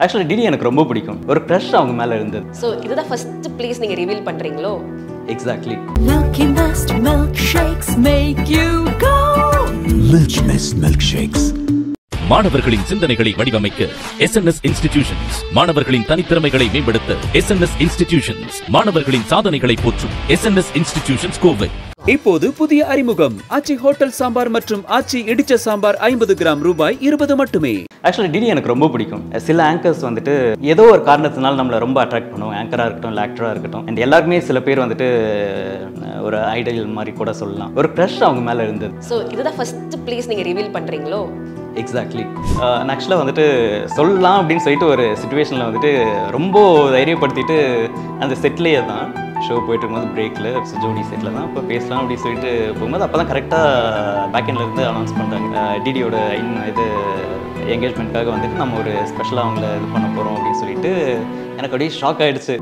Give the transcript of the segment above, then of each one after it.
Actually DD எனக்கு ரொம்ப பிடிக்கும் ஒரு க்ரஷ் அவங்க மேலே இருந்தது ஸோ இதுதான் ஃபர்ஸ்ட் ப்ளேஸ் நீங்கள் ரிவீல் பண்ணுறீங்களோ exactly Milky Mist milkshakes make you go. Milk Mist Milkshakes. மாணவர்களின் சிந்தனைகளை வடிவமைக்க எஸ் இன்ஸ்டிடியூஷன்ஸ் மாணவர்களின் தனித்திறமைகளை மேம்படுத்த எஸ் இன்ஸ்டிடியூஷன்ஸ் மாணவர்களின் சாதனைகளை போற்றும் எஸ் இன்ஸ்டிடியூஷன்ஸ் கோவை இப்போது புதிய அறிமுகம் ஆச்சி ஹோட்டல் சாம்பார் மற்றும் ஆச்சி இடிச்ச சாம்பார் ஐம்பது கிராம் ரூபாய் இருபது மட்டுமே ஆக்சுவலி டிடி எனக்கு ரொம்ப பிடிக்கும் சில ஆங்கர்ஸ் வந்துட்டு ஏதோ ஒரு காரணத்தினால நம்மளை ரொம்ப அட்ராக்ட் பண்ணுவோம் ஆங்கராக இருக்கட்டும் இல்லை ஆக்டராக இருக்கட்டும் அண்ட் எல்லாருக்குமே சில பேர் வந்துட்டு அஹ், ஒரு ஐடல் மாதிரி கூட சொல்லலாம் ஒரு க்ரஷ் அவங்க மேலே இருந்தது ஸோ இதுதான் ஃபர்ஸ்ட் ப்ளேஸ் நீங்கள் ரிவீல் பண்ணுறீங்களோ எக்ஸாக்ட்லி ஆக்சுவலாக வந்துட்டு சொல்லலாம் அப்படின்னு சொல்லிட்டு ஒரு சுச்சுவேஷனில் வந்துட்டு ரொம்ப தைரியப்படுத்திட்டு அந்த செட்லேயே தான் ஷோ போயிட்டு இருக்கும்போது பிரேக்கில் ஜோடி செட்டில் தான் இப்போ பேசலாம் அப்படின்னு சொல்லிட்டு போகும்போது அப்போ தான் கரெக்டாக பேக்கெண்டில் இருந்து அனௌன்ஸ் பண்ணுறாங்க டிடியோட இன் இது என்கேஜ்மெண்ட்காக வந்துட்டு நம்ம ஒரு ஸ்பெஷலாக அவங்கள இது பண்ண போகிறோம் அப்படின்னு சொல்லிட்டு எனக்கு அப்படியே ஷாக் ஆகிடுச்சு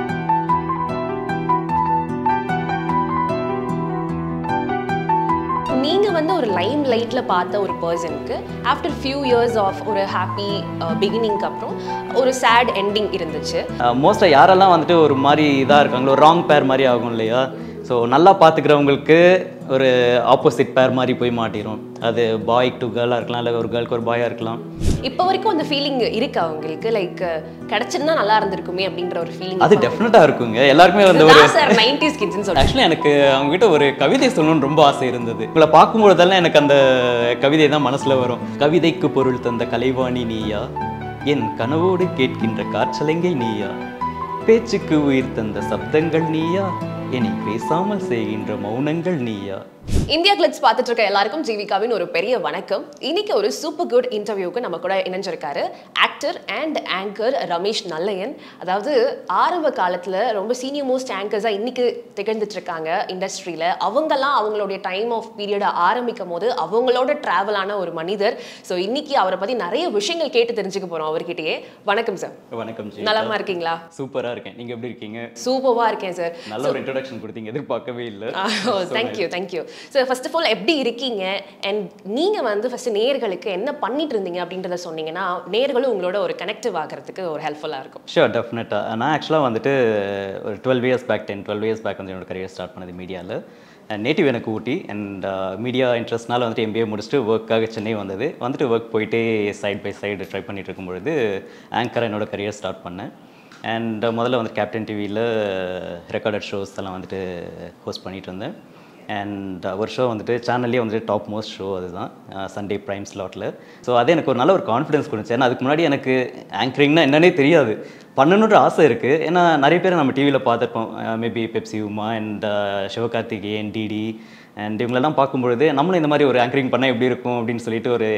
நீங்கள் வந்து ஒரு லைம் லைட்டில் பார்த்த ஒரு பர்சனுக்கு ஆஃப்டர் ஃபியூ இயர்ஸ் ஆஃப் ஒரு ஹாப்பி பிகினிங்க்கு அப்புறம் ஒரு சேட் எண்டிங் இருந்துச்சு மோஸ்ட்டாக யாரெல்லாம் வந்துட்டு ஒரு மாதிரி இதாக இருக்காங்களோ ராங் பேர் மாதிரி ஆகும் இல்லையா ஸோ நல்லா பார்த்துக்கிறவங்களுக்கு ஒரு ஆப்போசிட் பேர் மாதிரி போய் மாட்டிரும் அது பாய் டு கேர்ளாக இருக்கலாம் இல்லை ஒரு கேர்ளுக்கு ஒரு பாயாக இருக்கலாம் இப்போ வரைக்கும் அந்த ஃபீலிங் இருக்கு அவங்களுக்கு லைக் கிடைச்சிருந்தா நல்லா இருந்திருக்குமே அப்படின்ற ஒரு ஃபீலிங் அது டெஃபினட்டாக இருக்குங்க எல்லாருக்குமே வந்து ஒரு சார் நைன்டிஸ் கிட்ஸ்னு சொல்றேன் ஆக்சுவலி எனக்கு அவங்க கிட்ட ஒரு கவிதை சொல்லணும்னு ரொம்ப ஆசை இருந்தது உங்களை பார்க்கும்பொழுதெல்லாம் எனக்கு அந்த கவிதை தான் மனசுல வரும் கவிதைக்கு பொருள் தந்த கலைவாணி நீயா என் கனவோடு கேட்கின்ற காற்றலங்கை நீயா பேச்சுக்கு உயிர் தந்த சப்தங்கள் நீயா என்னை பேசாமல் செய்கின்ற மௌனங்கள் நீயா இந்தியா கிளிப்ஸ் பார்த்துட்டு இருக்க எல்லாருக்கும் ஜீவிகாவின் ஒரு பெரிய வணக்கம் இன்னைக்கு ஒரு சூப்பர் குட் இன்டர்வியூக்கு நம்ம கூட இணைஞ்சிருக்காரு actor and anchor Ramesh Nallaiyan அதாவது ஆரம்ப காலத்தில் ரொம்ப சீனியர் மோஸ்ட் ஆங்கர்ஸாக இன்னைக்கு திகழ்ந்துட்டு இருக்காங்க இண்டஸ்ட்ரியில் அவங்கெல்லாம் அவங்களுடைய டைம் ஆஃப் பீரியடை ஆரம்பிக்கும் போது அவங்களோட ட்ராவலான ஒரு மனிதர் ஸோ இன்னைக்கு அவரை பற்றி நிறைய விஷயங்கள் கேட்டு தெரிஞ்சுக்க போகிறோம் அவர்கிட்டயே வணக்கம் சார் வணக்கம் ஜி நலமா இருக்கீங்களா சூப்பரா இருக்கேன் நீங்க எப்படி இருக்கீங்க சூப்பராக இருக்கேன் சார் நல்ல ஒரு இன்ட்ரோடக்ஷன் கொடுத்தீங்க எதிர்பார்க்கவே இல்லை thank you thank you so first of all எப்படி இருக்கீங்க அண்ட் நீங்கள் வந்து ஃபர்ஸ்ட் நேர்களுக்கு என்ன பண்ணிட்டு இருந்தீங்க அப்படின்றத சொன்னீங்கன்னா நேர்களும் உங்களோட ஒரு கனெக்டிவ் ஆகிறதுக்கு ஒரு ஹெல்ப்ஃபுல்லாக இருக்கும் ஷூர் டெஃபினட்டாக நான் ஆக்சுவலாக வந்துட்டு ஒரு twelve years back ten twelve years back வந்து என்னோட கரியர் ஸ்டார்ட் பண்ணது மீடியாவில் நேட்டிவ் எனக்கு ஊட்டி அண்ட் மீடியா இன்ட்ரெஸ்ட்னால வந்துட்டு எம்பிஏ முடிச்சுட்டு ஒர்க்காக சென்னை வந்தது வந்துட்டு ஒர்க் போயிட்டே சைட் பை சைடு ட்ரை பண்ணிட்டு இருக்கும்பொழுது ஆங்கராக என்னோட கரியர் ஸ்டார்ட் பண்ணேன் அண்ட் முதல்ல வந்து கேப்டன் டிவியில் ரெக்கார்டட் ஷோஸ் எல்லாம் வந்துட்டு ஹோஸ்ட் பண்ணிட்டு இருந்தேன் அண்ட் ஒரு ஷோ வந்துட்டு சேனல்லே வந்துட்டு டாப் மோஸ்ட் ஷோ அதுதான் சண்டே ப்ரைம் ஸ்லாட்டில் ஸோ அது எனக்கு ஒரு நல்ல ஒரு கான்ஃபிடன்ஸ் கொடுந்துச்சு ஏன்னா அதுக்கு முன்னாடி எனக்கு ஆங்கரிங்னா என்னன்னே தெரியாது பண்ணணுன்ற ஆசை இருக்குது ஏன்னா நிறைய பேர் நம்ம டிவியில் பார்த்துருப்போம் maybe Pepsi Uma and Sivakarthikeyan DD and இவங்களெல்லாம் பார்க்கும்பொழுது நம்மளும் இந்த மாதிரி ஒரு ஆங்கரிங் பண்ணால் எப்படி இருக்கும் அப்படின்னு சொல்லிட்டு ஒரு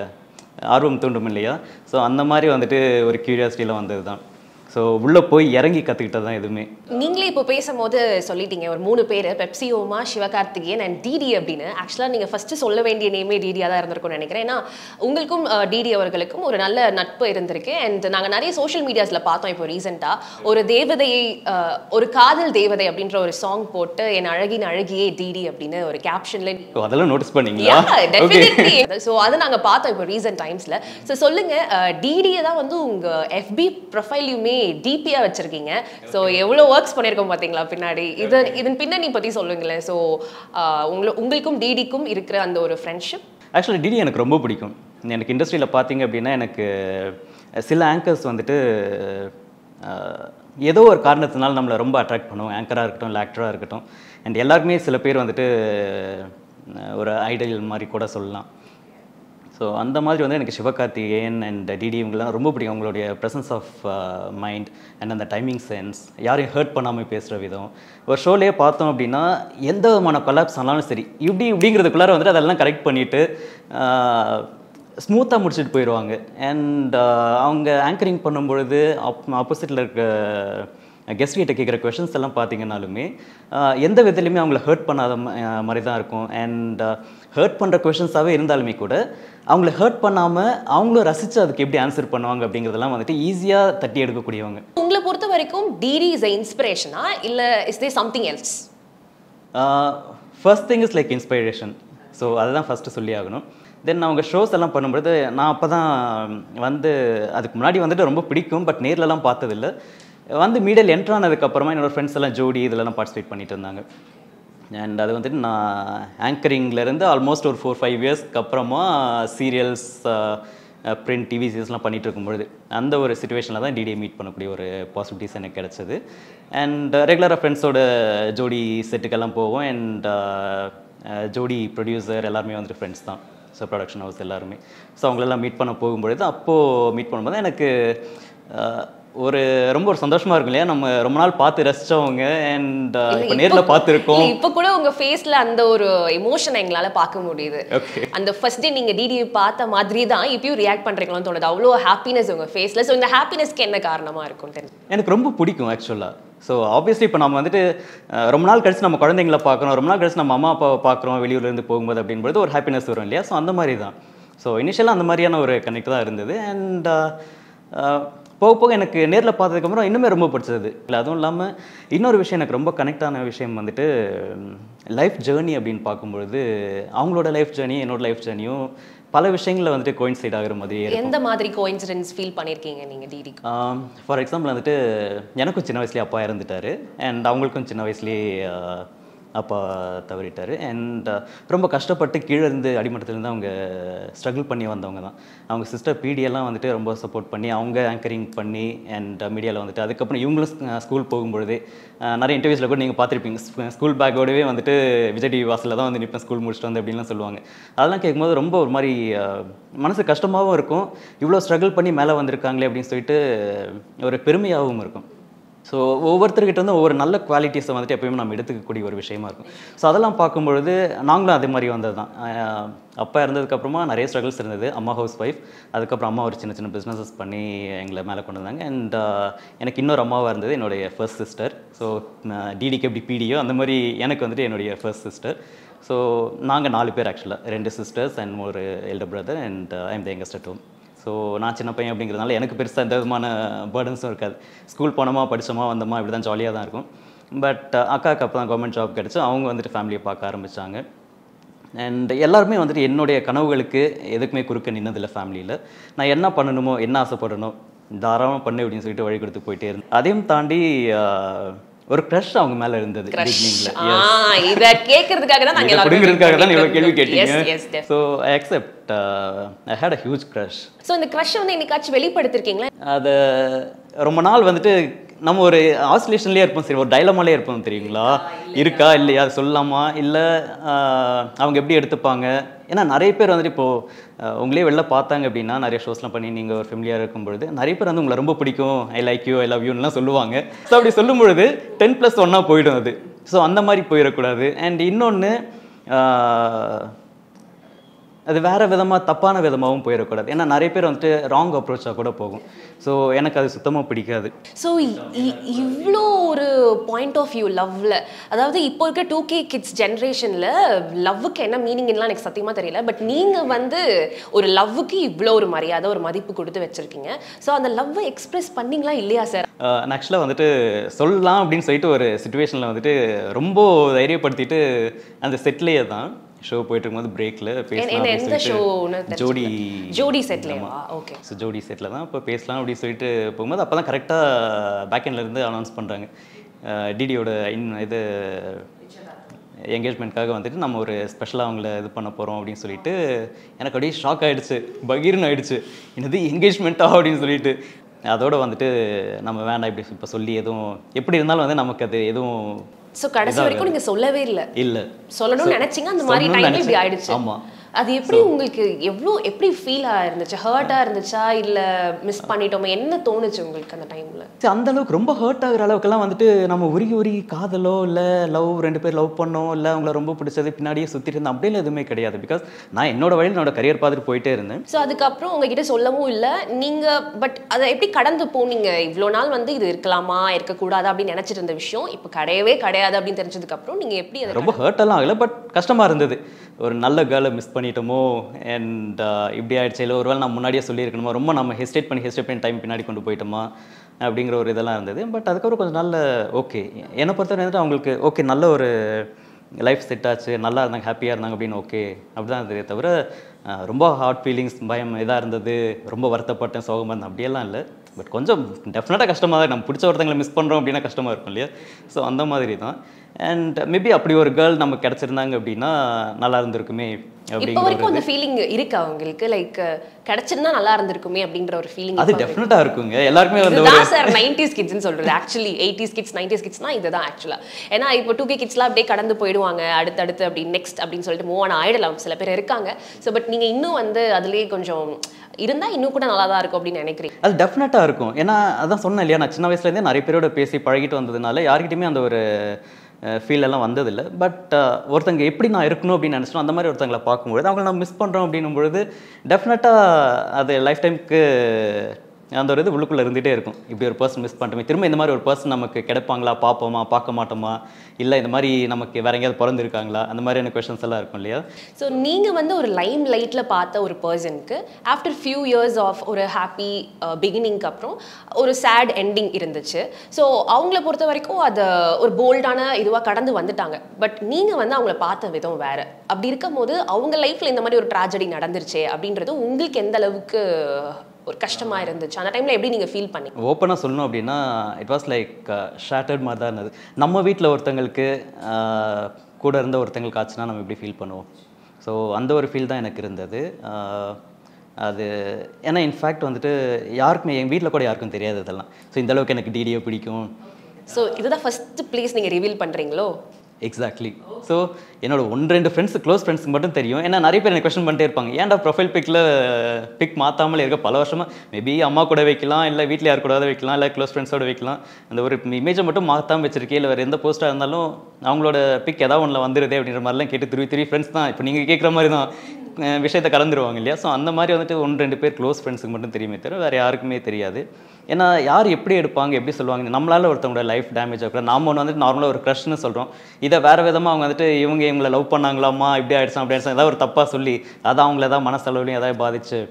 ஆர்வம் தூண்டும் இல்லையா ஸோ அந்த மாதிரி வந்துட்டு ஒரு க்யூரியாசிட்டியில் வந்தது தான் ஸோ உள்ளே போய் இறங்கி கற்றுக்கிட்டது தான் எதுவுமே நீங்களே இப்போ பேசும்போது சொல்லிட்டீங்க ஒரு மூணு பேர் பெப்சி ஓமா சிவகார்த்திகேயன் அண்ட் டிடி அப்படின்னு ஆக்சுவலாக நீங்கள் ஃபர்ஸ்ட் சொல்ல வேண்டிய நேமே டிடியாக தான் இருந்திருக்கும்னு நினைக்கிறேன் ஏன்னா உங்களுக்கும் டிடி அவர்களுக்கும் ஒரு நல்ல நட்பு இருந்திருக்கு அண்ட் நாங்கள் நிறைய சோஷியல் மீடியாஸில் பார்த்தோம் இப்போ ரீசெண்டாக ஒரு தேவதையை அஹ், ஒரு காதல் தேவதை அப்படின்ற ஒரு சாங் போட்டு என் அழகின் அழகியே டிடி அப்படின்னு ஒரு கேப்ஷன்ல ஓ அதெல்லாம் நோட்டீஸ் பண்ணீங்களா டெஃபினெட்லி ஸோ அதை நாங்கள் பார்த்தோம் இப்போ ரீசெண்ட் டைம்ஸில் ஸோ சொல்லுங்க டிடியை தான் வந்து உங்கள் எஃபி ப்ரொஃபைலையுமே டிபியாக வச்சுருக்கீங்க ஸோ எவ்வளோ ஒர்க்ஸ் பண்ணியிருக்கோம் பார்த்தீங்களா பின்னாடி இது இதன் பின்னணி பற்றி சொல்லுங்களேன் ஸோ உங்களை உங்களுக்கும் டிடிக்கும் இருக்கிற அந்த ஒரு ஃப்ரெண்ட்ஷிப் ஆக்சுவலி டிடி எனக்கு ரொம்ப பிடிக்கும் எனக்கு இண்டஸ்ட்ரியில் பார்த்தீங்க அப்படின்னா எனக்கு சில ஆங்கர்ஸ் வந்துட்டு அஹ், ஏதோ ஒரு காரணத்தினால நம்மளை ரொம்ப அட்ராக்ட் பண்ணுவோம் ஆங்கராக இருக்கட்டும் இல்லை ஆக்டராக இருக்கட்டும் அண்ட் எல்லாருக்குமே சில பேர் வந்துட்டு அஹ், ஒரு ஐடல் மாதிரி கூட சொல்லலாம் ஸோ அந்த மாதிரி வந்து எனக்கு சிவகார்த்திகேயன் அண்ட் டிடி இவங்கெல்லாம் ரொம்ப பிடிக்கும் அவங்களுடைய ப்ரெசன்ஸ் ஆஃப் மைண்ட் அண்ட் அந்த டைமிங் சென்ஸ் யாரையும் ஹர்ட் பண்ணாமல் பேசுகிற விதம் ஒரு ஷோலேயே பார்த்தோம் அப்படின்னா எந்த விதமான கொலாப்ஸ் ஆனாலும் சரி இப்படி இப்படிங்கிறதுக்குள்ளார வந்துட்டு அதெல்லாம் கரெக்ட் பண்ணிவிட்டு ஸ்மூத்தாக முடிச்சுட்டு போயிடுவாங்க அண்ட் அவங்க ஆங்கரிங் பண்ணும்பொழுது அப் ஆப்போசிட்டில் இருக்க கெஸ்ட் கிட்ட கேட்குற கொஷின்ஸ் எல்லாம் பார்த்தீங்கன்னாலுமே ஆஹ் எந்த விதத்துலையுமே அவங்கள ஹர்ட் பண்ணாத ம- ஆஹ் மாதிரி தான் இருக்கும் அண்ட் ஹர்ட் பண்ணுற கொஷின்ஸாகவே இருந்தாலுமே கூட அவங்கள ஹர்ட் பண்ணாமல் அவங்களும் ரசித்து அதுக்கு எப்படி ஆன்சர் பண்ணுவாங்க அப்படிங்கிறதெல்லாம் வந்துட்டு ஈஸியாக தட்டி எடுக்கக்கூடியவங்க உங்களை பொறுத்த வரைக்கும் டிடி இஸ் இன்ஸ்பிரேஷனா இல்லை is they something else first thing is like inspiration so அதுதான் ஃபஸ்ட்டு சொல்லி ஆகணும் தென் அவங்க ஷோஸ் எல்லாம் பண்ணும்பொழுது நான் அப்போ தான் வந்து அதுக்கு முன்னாடி வந்துட்டு ரொம்ப பிடிக்கும் பட் நேர்லலாம் பார்த்ததில்ல வந்து மீடியல் என்ட்ரு ஆனதுக்கப்புறமா என்னோட ஃப்ரெண்ட்ஸ் எல்லாம் ஜோடி இதெல்லாம் பார்ட்டிசிபேட் பண்ணிட்டு இருந்தாங்க அண்ட் அது வந்துட்டு நான் ஆங்கரிங்லேருந்து ஆல்மோஸ்ட் ஒரு ஃபோர் ஃபைவ் இயர்ஸ்க்கு அப்புறமா சீரியல்ஸ் பிரிண்ட் டிவி சீரியல்ஸ்லாம் பண்ணிட்டு இருக்கும்பொழுது அந்த ஒரு சுச்சுவேஷனில் தான் டிடியை மீட் பண்ணக்கூடிய ஒரு பாசிபிலிட்டிஸ் எனக்கு கிடச்சிது அண்ட் ரெகுலராக ஃப்ரெண்ட்ஸோட ஜோடி செட்டுக்கெல்லாம் போவோம் அண்ட் ஜோடி ப்ரொடியூசர் எல்லாருமே வந்துட்டு ஃப்ரெண்ட்ஸ் தான் ஸோ ப்ரொடக்ஷன் ஹவுஸ் எல்லாருமே ஸோ அவங்களெல்லாம் மீட் பண்ண போகும்பொழுது அப்போது மீட் பண்ணும்போது எனக்கு அஹ், ஒரு ரொம்ப ஒரு சந்தோஷமாக இருக்கும் இல்லையா நம்ம ரொம்ப நாள் பார்த்து ரசித்தவங்க அண்ட் இல்ல, இப்போ நேரில் பார்த்துருக்கோம் இல்ல, இப்ப கூட உங்க ஃபேஸ்ல அந்த ஒரு எமோஷனை எங்களால பார்க்க முடியுது Okay. அந்த ஃபர்ஸ்ட் டே நீங்க டிடி பார்த்த மாதிரி தான் இப்பயும் ரியாக்ட் பண்றீங்களான்னு தோணுது அவ்வளோ ஹாப்பினஸ் உங்க ஃபேஸ்ல ஸோ இந்த ஹாப்பினஸ்க்கு என்ன காரணமா இருக்கும் தெரியும் எனக்கு ரொம்ப பிடிக்கும் ஆக்சுவலாக ஸோ ஆப்வியஸ்லி இப்போ நம்ம வந்துட்டு அஹ், ரொம்ப நாள் கழிச்சு நம்ம குழந்தைங்கள பார்க்குறோம் ரொம்ப நாள் கழிச்சு நம்ம அம்மா அப்பாவை பார்க்குறோம் வெளியூர்லேருந்து போகும்போது அப்படின்போது ஒரு ஹாப்பினஸ் வரும் இல்லையா ஸோ அந்த மாதிரி தான் ஸோ இனிஷியலாக அந்த மாதிரியான ஒரு கனெக்ட் தான் இருந்தது அண்ட் போக போக எனக்கு நேரில் பார்த்ததுக்கப்புறம் இன்னுமே ரொம்ப பிடிச்சது இல்லை அதுவும் இல்லாமல் இன்னொரு விஷயம் எனக்கு ரொம்ப கனெக்ட் ஆன விஷயம் வந்துட்டு லைஃப் ஜேர்னி அப்படின்னு பார்க்கும்பொழுது அவங்களோட லைஃப் ஜேர்னி என்னோட லைஃப் ஜேர்னியும் பல விஷயங்களில் வந்துட்டு கோயின்சைட் ஆகிற மாதிரியே இருக்கும் எந்த மாதிரி கோஇன்சிடென்ஸ் ஃபீல் பண்ணிருக்கீங்க நீங்க டிடிக்கு ஃபார் எக்ஸாம்பிள் வந்துட்டு எனக்கும் சின்ன வயசுலேயே அப்பா இறந்துட்டாரு அண்ட் அவங்களுக்கும் சின்ன வயசுலேயே ஆஹ், அப்பா தவறிட்டார் அண்ட் ரொம்ப கஷ்டப்பட்டு கீழே இருந்து அடிமட்டத்துலேருந்து அவங்க ஸ்ட்ரகிள் பண்ணி வந்தவங்க தான் அவங்க சிஸ்டர் பிடியெல்லாம் வந்துட்டு ரொம்ப சப்போர்ட் பண்ணி அவங்க ஆங்கரிங் பண்ணி அண்ட் மீடியாவில் வந்துட்டு அதுக்கப்புறம் இவங்களும் ஸ்கூல் போகும்பொழுது ஆஹ், நிறைய இன்டர்வியூஸில் கூட நீங்கள் பார்த்துருப்பீங்க ஸ்கூல் பேக்கோடவே வந்துட்டு விஜய் டிவி வாசலில் தான் வந்து நிற்பேன் ஸ்கூல் முடிச்சுட்டு வந்து அப்படின்லாம் சொல்லுவாங்க அதெல்லாம் கேட்கும்போது ரொம்ப ஒரு மாதிரி ஆஹ், மனசு கஷ்டமாகவும் இருக்கும் இவ்வளோ ஸ்ட்ரகிள் பண்ணி மேலே வந்திருக்காங்களே அப்படின்னு சொல்லிட்டு ஒரு பெருமையாகவும் இருக்கும் ஸோ ஒவ்வொருத்தர்கிட்ட வந்து ஒவ்வொரு நல்ல குவாலிட்டிஸை வந்துட்டு எப்பயுமே நம்ம எடுத்துக்கக்கூடிய ஒரு விஷயமா இருக்கும் ஸோ அதெல்லாம் பார்க்கும்பொழுது நாங்களும் அதே மாதிரி வந்தது தான் ஆஹ் அப்பா இறந்ததுக்கப்புறமா நிறைய ஸ்ட்ரகிள்ஸ் இருந்தது அம்மா ஹவுஸ் ஒய்ஃப் அதுக்கப்புறம் அம்மா ஒரு சின்ன சின்ன பிஸ்னஸஸ் பண்ணி எங்களை மேலே கொண்டு வந்தாங்க அண்ட் எனக்கு இன்னொரு அம்மாவாக இருந்தது என்னுடைய ஃபர்ஸ்ட் சிஸ்டர் ஸோ டிடிக்கு எப்படி பிடியோ அந்த மாதிரி எனக்கு வந்துட்டு என்னுடைய ஃபர்ஸ்ட் சிஸ்டர் ஸோ நாங்கள் நாலு பேர் ஆக்சுவலாக ரெண்டு சிஸ்டர்ஸ் அண்ட் ஒரு elder brother and I'm the youngest at home so நான் சின்ன பையன் அப்படிங்கிறதுனால எனக்கு பெருசாக எந்த விதமான பேர்டன்ஸும் இருக்காது ஸ்கூல் போனோமா படிச்சோமா வந்தோமா இப்படி தான் ஜாலியாக தான் இருக்கும் பட் அக்காவுக்கு அப்போ தான் கவர்மெண்ட் ஜாப் கிடச்சி அவங்க வந்துட்டு ஃபேமிலியை பார்க்க ஆரம்பித்தாங்க அண்ட் எல்லாருமே வந்துட்டு என்னுடைய கனவுகளுக்கு எதுக்குமே குறுக்க நின்னதில்லை ஃபேமிலியில் நான் என்ன பண்ணணுமோ என்ன ஆசைப்படணும் தாராளமாக பண்ணு அப்படின்னு சொல்லிட்டு வழி கொடுத்து போயிட்டே இருந்தேன் அதையும் தாண்டி ஆஹ், ஒரு க்ரஷ் அவங்க மேலே இருந்தது பிகினிங்கில் ஆ இத கேக்குறதுக்காக தான் நாங்க இதை எல்லாரும் கொடுங்கிறதுக்காக தான் இவ்வளோ கேள்வி எஸ் கேட்டீங்க yes so I accept I had a huge crush so இந்த க்ரஷ் வந்து என்னைக்காச்சும் வெளிப்படுத்திருக்கீங்களா அதை ரொம்ப நாள் வந்துட்டு நம்ம ஒரு ஆசிலேஷன்லேயே இருப்போம் சரி ஒரு டைலமாலே இருப்போம் தெரியுங்களா இருக்கா இல்லையா அது சொல்லலாமா இல்லை அவங்க எப்படி எடுத்துப்பாங்க ஏன்னா நிறைய பேர் வந்துட்டு இப்போது உங்களே வெளில பார்த்தாங்க அப்படின்னா நிறைய ஷோஸ்லாம் பண்ணி நீங்கள் ஒரு ஃபெமிலியாக இருக்கும் பொழுது நிறைய பேர் வந்து உங்களை ரொம்ப பிடிக்கும் I like you I love யூன்னுலாம் சொல்லுவாங்க ஸோ அப்படி சொல்லும் பொழுது டென் ப்ளஸ் ஒன்னாக போயிடும் அது ஸோ அந்த மாதிரி போயிடக்கூடாது அண்ட் இன்னொன்று அது வேற விதமாக தப்பான விதமாகவும் போயிடக்கூடாது ஏன்னா நிறைய பேர் வந்துட்டு ராங் அப்ரோச்சாக கூட போகும் ஸோ எனக்கு அது சுத்தமாக பிடிக்காது ஸோ இவ்வளோ ஒரு பாயிண்ட் ஆஃப் வியூ லவ்ல அதாவது இப்போ இருக்க டூ கே கிட்ஸ் ஜென்ரேஷனில் லவ்வுக்கு என்ன மீனிங்லாம் எனக்கு சத்தியமாக தெரியல பட் நீங்கள் வந்து ஒரு லவ்வுக்கு இவ்வளோ ஒரு மரியாதை ஒரு மதிப்பு கொடுத்து வச்சிருக்கீங்க ஸோ அந்த லவ்வை எக்ஸ்பிரஸ் பண்ணீங்களா இல்லையா சார் ஆஹ் நான் ஆக்சுவலாக வந்துட்டு சொல்லலாம் அப்படின்னு சொல்லிட்டு ஒரு சுச்சுவேஷனில் வந்துட்டு ரொம்ப தைரியப்படுத்திட்டு அந்த செட்லேயே தான் ஷோ போயிட்டு இருக்கும்போது பிரேக்கில் என்ன எந்த ஷோன்னு பேசலாம் ஜோடி ஜோடி செட்லேவா ஓகே ஸோ ஜோடி செட்டில் தான் இப்போ பேசலாம் அப்படின்னு சொல்லிட்டு போகும்போது அப்போ தான் கரெக்டாக பேக்கெண்டில் இருந்து அனௌன்ஸ் பண்ணுறாங்க டிடியோட இன் இது என்கேஜ்மெண்ட்காக வந்துட்டு நம்ம ஒரு ஸ்பெஷலாக அவங்கள இது பண்ண போகிறோம் அப்படின்னு சொல்லிட்டு எனக்கு அப்படியே ஷாக் ஆயிடுச்சு பகீர்னு ஆயிடுச்சு என்னது என்கேஜ்மெண்ட்டா அப்படின்னு சொல்லிட்டு அதோட வந்துட்டு நம்ம வேண்டாம் இப்படி இப்போ சொல்லி எதுவும் எப்படி இருந்தாலும் வந்து நமக்கு அது எதுவும் ஸோ கடைசி வரைக்கும் நீங்கள் சொல்லவே இல்லை இல்லை சொல்லணும்னு நினைச்சீங்க அந்த மாதிரி சொல்லணும்னு டைம் இப்படி நினைச்சேன். ஆயிடுச்சு ஆமா. அது எப்படி உங்களுக்கு எவ்வளோ எப்படி ஃபீலா இருந்துச்சு ஹர்ட்டா இருந்துச்சா இல்ல மிஸ் பண்ணிட்டோமா என்ன தோணுச்சு உங்களுக்கு அந்த டைம்ல சரி, அந்த அளவுக்கு ரொம்ப ஹர்ட் ஆகுற அளவுக்குலாம் வந்துட்டு நம்ம உருகி உருகி காதலோ இல்லை லவ் ரெண்டு பேர் லவ் பண்ணோம் இல்லை அவங்கள ரொம்ப பிடிச்சது பின்னாடியே சுற்றிட்டு இருந்தேன் அப்படிலாம் எதுவுமே கிடையாது பிகாஸ் நான் என்னோட வழியில் என்னோட கரியர் பார்த்துட்டு போயிட்டே இருந்தேன் ஸோ அதுக்கப்புறம் உங்ககிட்ட சொல்லவும் இல்லை நீங்க பட் அதை எப்படி கடந்து போனீங்க இவ்வளோ நாள் வந்து இது இருக்கலாமா இருக்கக்கூடாது அப்படின்னு நினைச்சிட்டு இருந்த விஷயம் இப்போ கிடையவே கிடையாது அப்படின்னு தெரிஞ்சதுக்கு அப்புறம் நீங்க எப்படி அதை ரொம்ப ஹர்ட் எல்லாம் ஆகலை பட் கஷ்டமாக இருந்தது ஒரு நல்ல கேர்ளை மிஸ் பண்ணிட்டோமோ அண்ட் இப்படி ஆயிடுச்சு இல்லை ஒருவேளை நான் முன்னாடியே சொல்லியிருக்கணுமோ ரொம்ப நம்ம ஹெஸ்டேட் பண்ணி ஹெஸ்டேட் பண்ணி டைம் பின்னாடி கொண்டு போயிட்டோமா அப்படிங்கிற ஒரு இதெல்லாம் இருந்தது பட் அதுக்கப்புறம் கொஞ்சம் நல்ல ஓகே என்னை பொறுத்தவரை வந்துட்டு அவங்களுக்கு ஓகே நல்ல ஒரு லைஃப் செட் ஆச்சு நல்லா இருந்தாங்க ஹாப்பியாக இருந்தாங்க அப்படின்னு ஓகே அப்படிதான் இருந்ததே தவிர அஹ் ரொம்ப ஹார்ட் ஃபீலிங்ஸ் பயம் இதாக இருந்தது ரொம்ப வருத்தப்பட்டேன் சோகமாக இருந்தேன் அப்படியெல்லாம் இல்லை பட் கொஞ்சம் டெஃபினட்டாக கஷ்டமாக தான் நம்ம பிடிச்ச ஒருத்தங்களை மிஸ் பண்ணுறோம் அப்படின்னா கஷ்டமாக இருக்கும் இல்லையா ஸோ அந்த மாதிரி தான் அண்ட் மேபி அப்படி ஒரு கேர்ள் நமக்கு கிடச்சிருந்தாங்க அப்படின்னா நல்லா இருந்திருக்குமே இப்போ அப்படிங்கிற வரைக்கும் ஒரு அந்த ஃபீலிங் இருக்கு அவங்களுக்கு லைக் கிடைச்சிருந்தா நல்லா இருந்திருக்குமே அப்படின்ற ஒரு ஃபீலிங் அது டெஃபினட்டாக இருக்குங்க எல்லாருக்குமே வந்து ஒரு இதுதான் சார் நைன்டிஸ் கிட்ஸ்னு சொல்றது ஆக்சுவலி எயிட்டிஸ் கிட்ஸ் நைன்டிஸ் கிட்ஸ்னா இதுதான் ஆக்சுவலா ஏன்னா இப்போ டூ கே கிட்ஸ்லாம் அப்படியே கடந்து போயிடுவாங்க அடுத்தடுத்து அப்படி நெக்ஸ்ட் அப்படின்னு சொல்லிட்டு மூவ் ஆன் ஆயிடலாம் சில பேர் இருக்காங்க ஸோ பட் நீங்க இன்னும் வந்து அதுலயே கொஞ்சம் இருந்தா இன்னும் கூட நல்லா தான் இருக்கும் அப்படின்னு நினைக்கிறீங்க அது டெஃபினட்டாக இருக்கும் ஏன்னா அதான் சொன்னேன் இல்லையா நான் சின்ன வயசுலேருந்தே நிறைய பேரோட பேசி பழகிட்டு வந்ததுனால யார்கிட்டயுமே அந்த ஒரு ஃபீல் எல்லாம் வந்ததில்லை பட் ஒருத்தங்க எப்படி நான் இருக்கணும் அப்படின்னு நினச்சோம் அந்த மாதிரி ஒருத்தங்களை பார்க்கும்பொழுது அவங்கள நம்ம மிஸ் பண்ணுறோம் அப்படின்னும் பொழுது டெஃபினட்டாக அது லைஃப் டைமுக்கு அந்த ஒரு இது உள்ளுக்குள்ளே இருந்துகிட்டே இருக்கும் இப்படி ஒரு பர்சன் மிஸ் பண்ணிட்டோமே திரும்ப இந்த மாதிரி ஒரு பர்சன் நமக்கு கிடைப்பாங்களா பார்ப்போமா பார்க்க மாட்டோமா இல்லை இந்த மாதிரி நமக்கு வேற எங்கேயாவது பிறந்திருக்காங்களா அந்த மாதிரியான கொஷன்ஸ் எல்லாம் இருக்கும் இல்லையா ஸோ நீங்கள் வந்து ஒரு லைம் லைட்டில் பார்த்த ஒரு பர்சனுக்கு ஆஃப்டர் ஃபியூ இயர்ஸ் ஆஃப் ஒரு ஹாப்பி பிகினிங்க்கு அப்புறம் ஒரு சேட் எண்டிங் இருந்துச்சு ஸோ அவங்கள பொறுத்த வரைக்கும் அது ஒரு போல்டான இதுவாக கடந்து வந்துட்டாங்க பட் நீங்கள் வந்து அவங்கள பார்த்த விதம் வேற அப்படி இருக்கும்போது அவங்க லைஃப்பில் இந்த மாதிரி ஒரு ட்ராஜடி நடந்துருச்சே அப்படின்றது உங்களுக்கு எந்த அளவுக்கு ஒரு கஷ்டமாக இருந்துச்சு அந்த டைமில் எப்படி நீங்கள் ஃபீல் பண்ணி ஓப்பனாக சொல்லணும் அப்படின்னா இட் வாஸ் லைக் ஷேட்டர்ட் மாதிரி தான் இருந்தது நம்ம வீட்டில் ஒருத்தங்களுக்கு ஆஹ், கூட இருந்த ஒருத்தங்களுக்கு ஆச்சுன்னா நம்ம எப்படி ஃபீல் பண்ணுவோம் ஸோ அந்த ஒரு ஃபீல் தான் எனக்கு இருந்தது ஆஹ், அது ஏன்னா இன்ஃபேக்ட் வந்துட்டு யாருக்குமே எங்கள் வீட்டில் கூட யாருக்கும் தெரியாது இதெல்லாம் ஸோ இந்த அளவுக்கு எனக்கு டிடியோ பிடிக்கும் ஸோ இதுதான் ஃபர்ஸ்ட் ப்ளேஸ் நீங்கள் ரிவீல் பண்ணுறீங்களோ எக்ஸாக்ட்லி ஸோ என்னோட ஒன்று ரெண்டு ஃப்ரெண்ட்ஸ் க்ளோஸ் ஃப்ரெண்ட்ஸ்க்கு மட்டும் தெரியும் ஏன்னா நிறைய பேர் எனக்கு கொஸ்டின் பண்ணிட்டே இருப்பாங்க ஏன்டா ப்ரொஃபைல் பிக்கில் பிக் மாற்றாமலே இருக்க பல வருஷமாக மேபி அம்மா கூட வைக்கலாம் இல்லை வீட்டில் யார் கூடவாவது வைக்கலாம் இல்லை க்ளோஸ் ஃப்ரெண்ட்ஸோட வைக்கலாம் அந்த ஒரு இமேஜை மட்டும் மாற்றாம வச்சிருக்கே இல்லை வேறு எந்த போஸ்ட்டாக இருந்தாலும் அவங்களோட பிக் ஏதாவது ஒன்றில் வந்துருதே அப்படின்ற மாதிரிலாம் கேட்டு திருப்பி திருப்பி ஃப்ரெண்ட்ஸ் தான் இப்போ நீங்கள் கேட்குற மாதிரி தான் அஹ் விஷயத்தை கலந்துருவாங்க இல்லையா ஸோ அந்த மாதிரி வந்துட்டு ஒன்று ரெண்டு பேர் க்ளோஸ் ஃப்ரெண்ட்ஸுக்கு மட்டும் தெரியுமே தவிர வேறு யாருக்குமே தெரியாது ஏன்னா யார் எப்படி எடுப்பாங்க எப்படி சொல்லுவாங்க நம்மளால ஒருத்தவங்களோட லைஃப் டேமேஜ் ஆகக்கூடாது நாம ஒன்று வந்துட்டு நார்மலாக ஒரு க்ரஷ்னு சொல்கிறோம் இதை வேறு விதமாக அவங்க வந்துட்டு இவங்க இவங்களை லவ் பண்ணாங்களாமா இப்படி ஆயிடுச்சா அப்படி ஆயிடுச்சா ஏதாவது ஒரு தப்பாக சொல்லி அதான் அவங்கள ஏதாவது மனசளவுலையும் ஏதாவது பாதிச்சு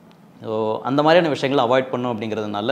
ஸோ அந்த மாதிரியான விஷயங்களை அவாய்ட் பண்ணும் அப்படிங்கிறதுனால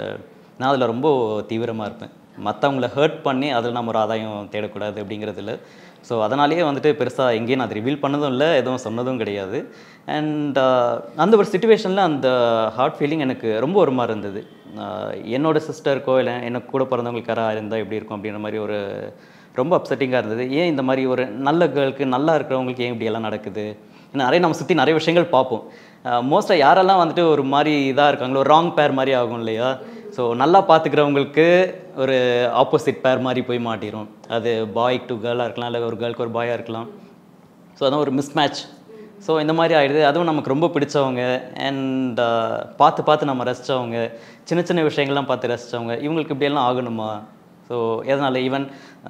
நான் அதில் ரொம்ப தீவிரமாக இருப்பேன் மற்றவங்கள ஹர்ட் பண்ணி அதில் நம்ம ஒரு ஆதாயம் தேடக்கூடாது அப்படிங்கிறதுல ஸோ அதனாலேயே வந்துட்டு பெருசாக எங்கேயும் நான் அதை ரிவீல் பண்ணதும் இல்லை எதுவும் சொன்னதும் கிடையாது அண்ட் அந்த ஒரு சுச்சுவேஷனில் அந்த ஹார்ட் ஃபீலிங் எனக்கு ரொம்ப ஒரு மாதிரி இருந்தது ஆஹ் என்னோட சிஸ்டருக்கோ இல்லை எனக்கு கூட பிறந்தவங்களுக்கு யாராக இருந்தால் எப்படி இருக்கும் அப்படின்ற மாதிரி ஒரு ரொம்ப அப்செட்டிங்காக இருந்தது ஏன் இந்த மாதிரி ஒரு நல்ல கேர்ளுக்கு நல்லா இருக்கிறவங்களுக்கு ஏன் இப்படியெல்லாம் நடக்குது ஏன்னா நிறைய நம்ம சுற்றி நிறைய விஷயங்கள் பார்ப்போம் மோஸ்ட்டாக யாரெல்லாம் வந்துட்டு ஒரு மாதிரி இதாக இருக்காங்களோ ராங் பேர் மாதிரி ஆகும் இல்லையா ஸோ நல்லா பார்த்துக்கிறவங்களுக்கு ஒரு ஆப்போசிட் பேர் மாதிரி போய் மாட்டிரும் அது பாய் டு கேர்ளாக இருக்கலாம் இல்லை ஒரு கேர்ளுக்கு ஒரு பாயாக இருக்கலாம் ஸோ அதான் ஒரு மிஸ் மேட்ச் ஸோ இந்த மாதிரி ஆயிடுது அதுவும் நமக்கு ரொம்ப பிடிச்சவங்க அண்ட் பார்த்து பார்த்து நம்ம ரசித்தவங்க சின்ன சின்ன விஷயங்கள்லாம் பார்த்து ரசித்தவங்க இவங்களுக்கு இப்படியெல்லாம் ஆகணுமா ஸோ எதனால் ஈவன்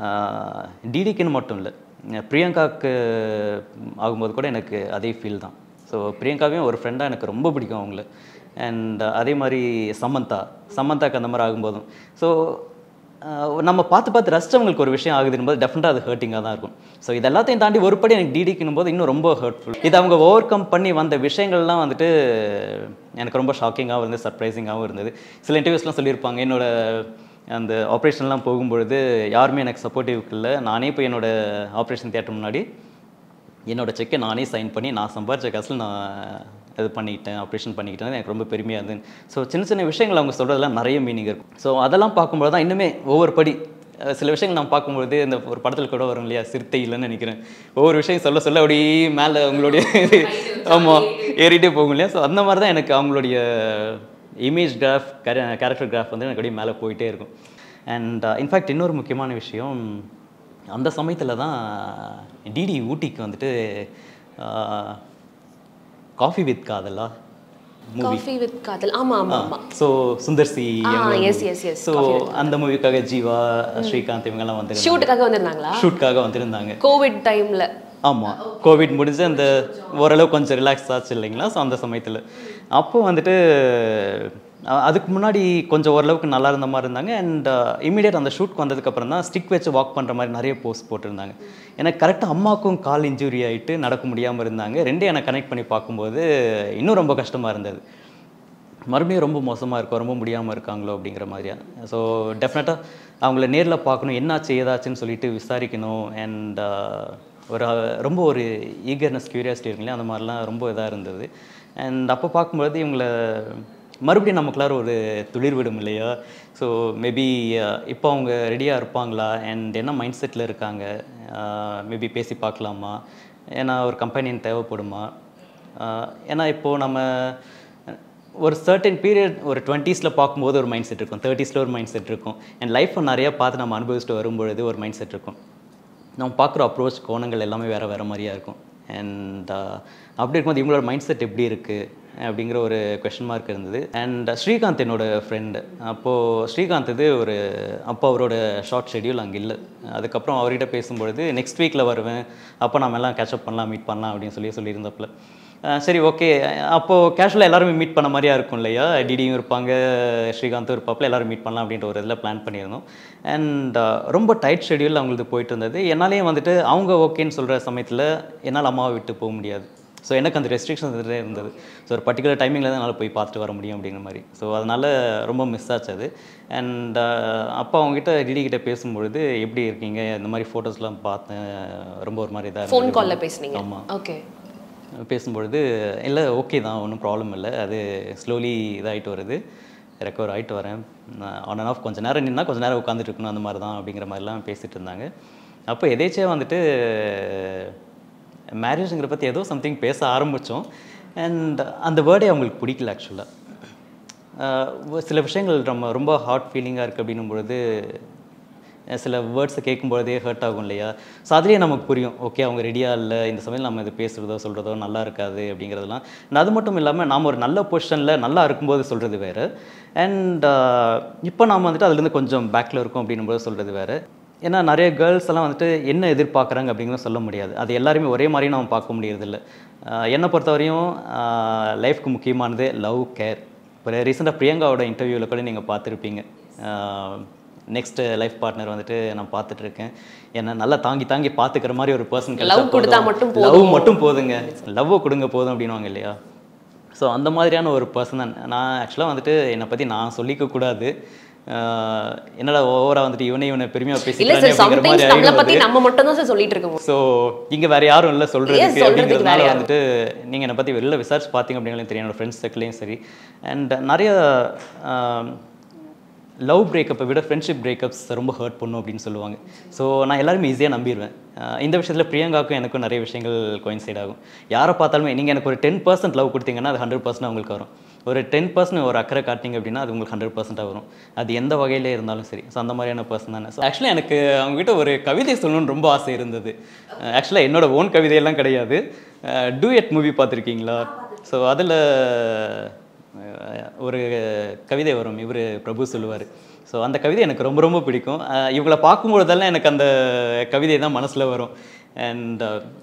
டிடிக்குன்னு மட்டும் இல்லை பிரியங்காவுக்கு ஆகும்போது கூட எனக்கு அதே ஃபீல் தான் ஸோ பிரியங்காவையும் ஒரு ஃப்ரெண்டாக எனக்கு ரொம்ப பிடிக்கும் அவங்கள அண்ட் அதே மாதிரி சமந்தா சமந்தாக்கு அந்த மாதிரி ஆகும்போதும் ஸோ நம்ம பார்த்து பார்த்து ரசிச்சவங்களுக்கு ஒரு விஷயம் ஆகுதுன்னு போது டெஃபினட்டாக அது ஹர்ட்டிங்காக தான் இருக்கும் ஸோ இது எல்லாத்தையும் தாண்டி ஒரு படி எனக்கு டிடிக்கணும் போது இன்னும் ரொம்ப ஹர்ட்ஃபுல் இது அவங்க ஓவர் கம் பண்ணி வந்த விஷயங்கள்லாம் வந்துட்டு எனக்கு ரொம்ப ஷாக்கிங்காகவும் இருந்தது சர்ப்ரைசிங்காகவும் இருந்தது சில இன்டர்வியூஸ்லாம் சொல்லியிருப்பாங்க என்னோட அந்த ஆப்ரேஷன்லாம் போகும்பொழுது யாருமே எனக்கு சப்போர்ட்டிவ் இல்லை நானே போய் என்னோட ஆப்ரேஷன் தியேட்டர் முன்னாடி என்னோட செக்கை நானே சைன் பண்ணி நான் சம்பாரிச்ச காசில் நான் இது பண்ணிக்கிட்டேன் ஆப்ரேஷன் பண்ணிக்கிட்டேன் எனக்கு ரொம்ப பெருமையாக இருந்தது ஸோ சின்ன சின்ன விஷயங்கள் அவங்க சொல்கிறதுலாம் நிறைய மீனிங் இருக்கும் ஸோ அதெல்லாம் பார்க்கும்போது தான் இன்னுமே ஒவ்வொரு படி அஹ் சில விஷயங்கள் நான் பார்க்கும்பொழுது இந்த ஒரு படத்தில் கூட வரும் இல்லையா சிறுத்தை இல்லைன்னு நினைக்கிறேன் ஒவ்வொரு விஷயம் சொல்ல சொல்ல அப்படியே மேலே அவங்களுடைய ஆமாம் ஏறிட்டே போகும் இல்லையா ஸோ அந்த மாதிரி தான் எனக்கு அவங்களுடைய இமேஜ் கிராஃப் கேரக்டர் கிராஃப் வந்து எனக்கு அப்படியே மேலே போயிட்டே இருக்கும் அண்ட் இன்ஃபேக்ட் இன்னொரு முக்கியமான விஷயம் அந்த சமயத்தில் தான் டிடி ஊட்டிக்கு வந்துட்டு காஃபி வித் காதலா மூவி காஃபி வித் காதல் ஆமா ஆமா ஆமா so Sundar C ah, yes, yes, yes. So Coffee with அந்த மூவிக்காக ஜீவா ஸ்ரீகாந்த் இவங்கெல்லாம் வந்து ஷூட்டுக்காக வந்திருந்தாங்களா ஷூட்காக வந்திருந்தாங்க கோவிட் டைம்ல ஆமாம் கோவிட் முடிஞ்சு அந்த ஓரளவு கொஞ்சம் ரிலாக்ஸ் ஆச்சு இல்லைங்களா ஸோ அந்த சமயத்தில் அப்போ வந்துட்டு அஹ், அதுக்கு முன்னாடி கொஞ்சம் ஓரளவுக்கு நல்லா இருந்த மாதிரி இருந்தாங்க அண்ட் இமீடியட் அந்த ஷூட்க்கு வந்ததுக்கப்புறம் தான் ஸ்டிக் வச்சு வாக் பண்ணுற மாதிரி நிறைய போஸ்ட் போட்டிருந்தாங்க எனக்கு கரெக்டாக அம்மாவுக்கும் கால் இன்ஜுரி ஆகிட்டு நடக்க முடியாமல் இருந்தாங்க ரெண்டையும் எனக்கு கனெக்ட் பண்ணி பார்க்கும்போது இன்னும் ரொம்ப கஷ்டமாக இருந்தது மறுபடியும் ரொம்ப மோசமாக இருக்கும் ரொம்ப முடியாமல் இருக்காங்களோ அப்படிங்கிற மாதிரியா ஸோ டெஃபினட்டாக அவங்கள நேரில் பார்க்கணும் என்னாச்சு ஏதாச்சுன்னு சொல்லிட்டு விசாரிக்கணும் அண்ட் ஒரு அஹ், ரொம்ப ஒரு ஈகர்னஸ் க்யூரியாசிட்டி இருக்குல்லையா அந்த மாதிரிலாம் ரொம்ப இதாக இருந்தது அண்ட் அப்போ பார்க்கும்போது இவங்கள மறுபடியும் நமக்குள்ளார ஒரு துளிர் விடும் இல்லையா ஸோ மேபி இப்போ அவங்க ரெடியாக இருப்பாங்களா அண்ட் என்ன மைண்ட் செட்டில் இருக்காங்க மேபி பேசி பார்க்கலாமா ஏன்னா ஒரு கம்பெனியின் தேவைப்படுமா ஆஹ் ஏன்னா இப்போது நம்ம ஒரு சர்டன் பீரியட் ஒரு டுவெண்ட்டீஸில் பார்க்கும்போது ஒரு மைண்ட் செட் இருக்கும் தேர்ட்டிஸில் ஒரு மைண்ட் செட் இருக்கும் அண்ட் லைஃப்பை நிறையா பார்த்து நம்ம அனுபவிச்சுட்டு வரும்பொழுது ஒரு மைண்ட் செட் இருக்கும் நம்ம பார்க்குற அப்ரோச் கோணங்கள் எல்லாமே வேறு வேறு மாதிரியா இருக்கும் அண்ட் அப்படி இருக்கும்போது இவங்களோட மைண்ட் செட் எப்படி இருக்குது அப்படிங்கிற ஒரு கொஷின் மார்க் இருந்தது அண்ட் ஸ்ரீகாந்த் என்னோட ஃப்ரெண்டு அப்போது ஸ்ரீகாந்த் இது ஒரு அப்போ அவரோட ஷார்ட் ஷெட்யூல் அங்கே இல்லை அதுக்கப்புறம் அவர்கிட்ட பேசும்பொழுது நெக்ஸ்ட் வீக்கில் வருவேன் அப்போ நம்ம எல்லாம் கேட்சப் பண்ணலாம் மீட் பண்ணலாம் அப்படின்னு சொல்லி சொல்லியிருந்தப்பல அஹ் சரி ஓகே அப்போது கேஷுவலாக எல்லாருமே மீட் பண்ண மாதிரியா இருக்கும் இல்லையா டிடியும் இருப்பாங்க ஸ்ரீகாந்தும் இருப்பாப்பில் எல்லாரும் மீட் பண்ணலாம் அப்படின்ற ஒரு இதில் பிளான் பண்ணியிருந்தோம் அண்ட் ரொம்ப டைட் ஷெடியூல் அவங்களுக்கு போயிட்டு இருந்தது என்னாலேயும் வந்துட்டு அவங்க ஓகேன்னு சொல்கிற சமயத்தில் என்னால் அம்மாவை விட்டு போக முடியாது ஸோ எனக்கு அந்த ரெஸ்ட்ரிக்ஷன்ஸ் இருந்தது ஸோ ஒரு பர்டிகுலர் டைமிங்கில் தான் என்னால் போய் பார்த்துட்டு வர முடியும் அப்படிங்கிற மாதிரி ஸோ அதனால் ரொம்ப மிஸ் ஆச்சு அது அண்ட் அப்போ அவங்ககிட்ட டிடி கிட்ட பேசும்பொழுது எப்படி இருக்கீங்க இந்த மாதிரி ஃபோட்டோஸ்லாம் பார்த்தேன் ரொம்ப ஒரு மாதிரி இதாக ஃபோன் காலில் பேசுனீங்க ஆமாம் ஓகே பேசும்பொழுது இல்லை ஓகே தான் ஒன்றும் ப்ராப்ளம் இல்லை அது ஸ்லோலி இதாகிட்டு வருது ரெக்கவர் ஆகிட்டு வரேன் ஆன் அண்ட் ஆஃப் கொஞ்சம் நேரம் நின்னா கொஞ்சம் நேரம் உட்காந்துட்டு இருக்கணும் அந்த மாதிரி தான் அப்படிங்கிற மாதிரிலாம் பேசிகிட்டு இருந்தாங்க அப்போ எதேச்சியாக வந்துட்டு மேரேஜுங்கிற பற்றி ஏதோ சம்திங் பேச ஆரம்பித்தோம் அண்ட் அந்த வேர்டே அவங்களுக்கு பிடிக்கல ஆக்சுவலாக சில விஷயங்கள் நம்ம ரொம்ப ஹார்ட் ஃபீலிங்காக இருக்குது அப்படின்னும் பொழுது அஹ் சில வேர்ட்ஸை கேட்கும்பொழுதே ஹர்ட் ஆகும் இல்லையா ஸோ அதுலேயே நமக்கு புரியும் ஓகே அவங்க ரெடியாக இல்லை இந்த சமயம் நம்ம இது பேசுகிறதோ சொல்கிறதோ நல்லா இருக்காது அப்படிங்கிறதெல்லாம் And அது மட்டும் இல்லாமல் நாம் ஒரு நல்ல பொசிஷனில் நல்லா இருக்கும்போது சொல்கிறது வேறு அண்ட் இப்போ நாம் வந்துட்டு அதுலேருந்து கொஞ்சம் பேக்கில் இருக்கோம் அப்படின்னும்போது சொல்கிறது வேறு ஏன்னா நிறைய கேர்ள்ஸ் எல்லாம் வந்துட்டு என்ன எதிர்பார்க்குறாங்க அப்படிங்கிறத சொல்ல முடியாது அது எல்லாருமே ஒரே மாதிரி நம்ம பார்க்க முடியறதில்ல அஹ் என்னை பொறுத்தவரையும் லைஃப்க்கு முக்கியமானது லவ் கேர் இப்போ ரீசெண்டாக பிரியங்காவோட இன்டர்வியூவில் கூட நீங்கள் பார்த்துருப்பீங்க நெக்ஸ்ட் லைஃப் பார்ட்னர் வந்துட்டு நான் பார்த்துட்டு இருக்கேன் என்ன நல்லா தாங்கி தாங்கி பார்த்துக்கிற மாதிரி ஒரு பர்சன் Love கொடுத்தா மட்டும் போதும். லவ் மட்டும் போதுங்க லவ்வை கொடுங்க போதும் அப்படின்வாங்க இல்லையா ஸோ அந்த மாதிரியான ஒரு பர்சன் தான் நான் ஆக்சுவலாக வந்துட்டு என்னை பற்றி நான் சொல்லிக்க கூடாது ஆஹ் என்னடா ஓவரா வந்துட்டு இவனே இவனை பெருமையாக இல்ல பேசிக்கிறானே சார் அப்படிங்கிற சம்டைம்ஸ் மாதிரி நம்மள பத்தி ஆயிடும் நம்ம மட்டும் தான் சார் சொல்லிட்டு இருக்கோம் ஸோ இங்கே வேற யாரும் இல்லை Yes, சொல்கிறதுக்கு சொல்றதுக்கு அப்படிங்கிறதுனால வேற யாரும். வந்துட்டு நீங்கள் என்னை பற்றி வெளில விசாரிச்சு பார்த்தீங்க அப்படின்னாலும் தெரியும் என்னோட ஃப்ரெண்ட்ஸ் சர்க்கிளையும் சரி அண்ட் நிறைய லவ் பிரேக்கப்பை விட ஃப்ரெண்ட்ஷிப் பிரேக்கப்ஸ் ரொம்ப ஹர்ட் பண்ணும் அப்படின்னு சொல்லுவாங்க ஸோ நான் எல்லாருமே ஈஸியாக நம்பிடுவேன் அஹ் இந்த விஷயத்தில் பிரியங்காவுக்கும் எனக்கும் நிறைய விஷயங்கள் கோயின்சைட் ஆகும் யாரை பார்த்தாலுமே நீங்கள் எனக்கு ஒரு டென் பர்சன்ட் லவ் கொடுத்தீங்கன்னா அது ஹண்ட்ரட் பர்சன்ட் அவங்களுக்கு வரும் ஒரு டென் பர்சன்ட் ஒரு அக்கறை காட்டிங்க அப்படின்னா அது உங்களுக்கு ஹண்ட்ரட் பர்சன்ட்டாக வரும் அது எந்த வகையிலே இருந்தாலும் சரி ஸோ அந்த மாதிரியான பர்சன் தானே ஸோ ஆக்சுவலாக எனக்கு அவங்ககிட்ட ஒரு கவிதை சொல்லணும்னு ரொம்ப ஆசை இருந்தது ஆக்சுவலாக என்னோட ஓன் கவிதையெல்லாம் கிடையாது டூயட் மூவி பார்த்துருக்கீங்களா ஸோ அதில் ஒரு கவிதை வரும் இவர் பிரபு சொல்லுவார் ஸோ அந்த கவிதை எனக்கு ரொம்ப ரொம்ப பிடிக்கும் அஹ் இவங்களை பார்க்கும்பொழுதெல்லாம் எனக்கு அந்த கவிதை தான் மனசில் வரும் அண்ட்